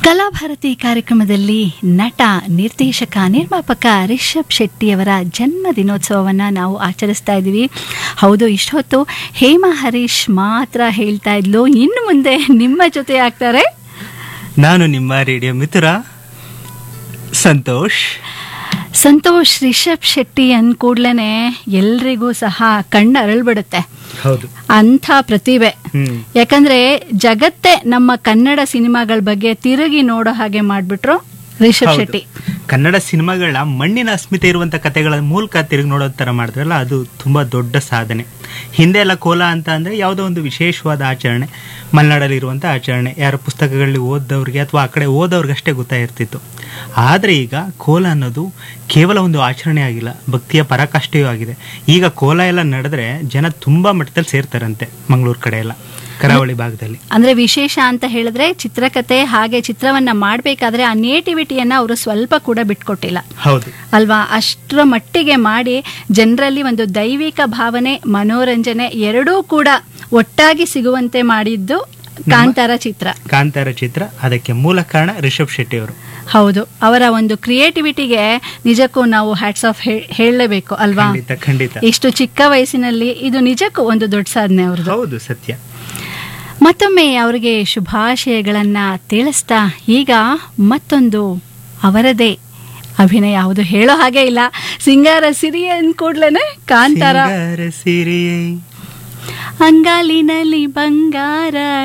ಕಲಾಭಾರತಿ ಕಾರ್ಯಕ್ರಮದಲ್ಲಿ ನಟ ನಿರ್ದೇಶಕ ನಿರ್ಮಾಪಕ ರಿಷಬ್ ಶೆಟ್ಟಿಯವರ ಜನ್ಮ ದಿನೋತ್ಸವವನ್ನು ನಾವು ಆಚರಿಸ್ತಾ ಇದ್ದೀವಿ ಹೌದು ಇಷ್ಟೊತ್ತು ಹೇಮಾ ಹರೀಶ್ ಮಾತ್ರ ಹೇಳ್ತಾ ಇದ್ಲು ಇನ್ನು ಮುಂದೆ ನಿಮ್ಮ ಜೊತೆ ಆಗ್ತಾರೆ ನಾನು ನಿಮ್ಮ ರೇಡಿಯೋ ಮಿತ್ರ ಸಂತೋಷ್ ಸಂತೋಷ್ ರಿಷಬ್ ಶೆಟ್ಟಿ ಅಂದ ಕೂಡ್ಲೇನೆ ಎಲ್ರಿಗೂ ಸಹ ಕಣ್ಣು ಅರಳ್ಬಿಡುತ್ತೆ ಹೌದು ಅಂಥ ಪ್ರತಿಭೆ ಹ್ಮ್ ಯಾಕಂದ್ರೆ ಜಗತ್ತೇ ನಮ್ಮ ಕನ್ನಡ ಸಿನಿಮಾಗಳ ಬಗ್ಗೆ ತಿರುಗಿ ನೋಡೋ ಹಾಗೆ ಮಾಡ್ಬಿಟ್ರು ರಿಷಬ್ ಹೌದು. ಶೆಟ್ಟಿ ಕನ್ನಡ ಸಿನಿಮಾಗಳ ಮಣ್ಣಿನ ಅಸ್ಮಿತೆ ಇರುವಂತ ಕಥೆಗಳ ಮೂಲಕ ತಿರುಗಿ ನೋಡೋ ತರ ಮಾಡಿದ್ರಲ್ಲ ಅದು ತುಂಬಾ ದೊಡ್ಡ ಸಾಧನೆ ಹಿಂದೆ ಎಲ್ಲ ಕೋಲ ಅಂತ ಅಂದ್ರೆ ಯಾವುದೋ ಒಂದು ವಿಶೇಷವಾದ ಆಚರಣೆ ಮಲೆನಾಡಲ್ಲಿ ಇರುವಂತ ಆಚರಣೆ ಯಾರ ಪುಸ್ತಕಗಳಲ್ಲಿ ಓದದವ್ರಿಗೆ ಅಥವಾ ಆ ಕಡೆ ಓದೋರ್ಗಷ್ಟೇ ಗೊತ್ತಾಗಿರ್ತಿತ್ತು ಆದ್ರೆ ಈಗ ಕೋಲ ಅನ್ನೋದು ಕೇವಲ ಒಂದು ಆಚರಣೆ ಆಗಿಲ್ಲ ಭಕ್ತಿಯ ಪರಾಕಾಷ್ಠೆಯೂ ಆಗಿದೆ ಈಗ ಕೋಲ ಎಲ್ಲ ನಡೆದ್ರೆ ಜನ ತುಂಬಾ ಮಟ್ಟದಲ್ಲಿ ಸೇರ್ತಾರಂತೆ ಮಂಗಳೂರು ಕಡೆ ಎಲ್ಲ ಕರಾವಳಿ ಭಾಗದಲ್ಲಿ ಅಂದ್ರೆ ವಿಶೇಷ ಅಂತ ಹೇಳಿದ್ರೆ ಚಿತ್ರಕಥೆ ಹಾಗೆ ಚಿತ್ರವನ್ನ ಮಾಡ್ಬೇಕಾದ್ರೆ ಆ ನೇಟಿವಿಟಿಯನ್ನ ಅವರು ಸ್ವಲ್ಪ ಕೂಡ ಬಿಟ್ಕೊಟ್ಟಿಲ್ಲ ಹೌದು ಅಲ್ವಾ ಅಷ್ಟರ ಮಟ್ಟಿಗೆ ಮಾಡಿ ಜನರಲ್ಲಿ ಒಂದು ದೈವಿಕ ಭಾವನೆ ಮನೋರಂಜನೆ ಎರಡೂ ಕೂಡ ಒಟ್ಟಾಗಿ ಸಿಗುವಂತೆ ಮಾಡಿದ್ದು ಕಾಂತಾರ ಚಿತ್ರ ಕಾಂತಾರ ಚಿತ್ರ ಅದಕ್ಕೆ ಮೂಲ ಕಾರಣ ರಿಷಬ್ ಶೆಟ್ಟಿ ಅವರು ಹೌದು ಅವರ ಒಂದು ಕ್ರಿಯೇಟಿವಿಟಿಗೆ ನಿಜಕ್ಕೂ ನಾವು ಹ್ಯಾಟ್ಸ್ ಆಫ್ ಹೇಳಲೇಬೇಕು ಅಲ್ವಾ ಖಂಡಿತ ಖಂಡಿತ ಇಷ್ಟು ಚಿಕ್ಕ ವಯಸ್ಸಿನಲ್ಲಿ ಇದು ನಿಜಕ್ಕೂ ಒಂದು ದೊಡ್ಡ ಸಾಧನೆ ಅವ್ರದ್ದು ಹೌದು ಸತ್ಯ ಮತ್ತೊಮ್ಮೆ ಅವರಿಗೆ ಶುಭಾಶಯಗಳನ್ನ ತಿಳಿಸ್ತಾ ಈಗ ಮತ್ತೊಂದು ಅವರದೇ ಅಭಿನಯ ಯಾವುದು ಹೇಳೋ ಹಾಗೆ ಇಲ್ಲ ಸಿಂಗಾರ ಸಿರಿ ಅಂದ್ ಕೂಡ್ಲೇನೆ ಕಾಂತಾರ ಸಿಂಗಾರ ಸಿರಿಯೇ ಅಂಗಾಲಿನಲ್ಲಿ ಬಂಗಾರ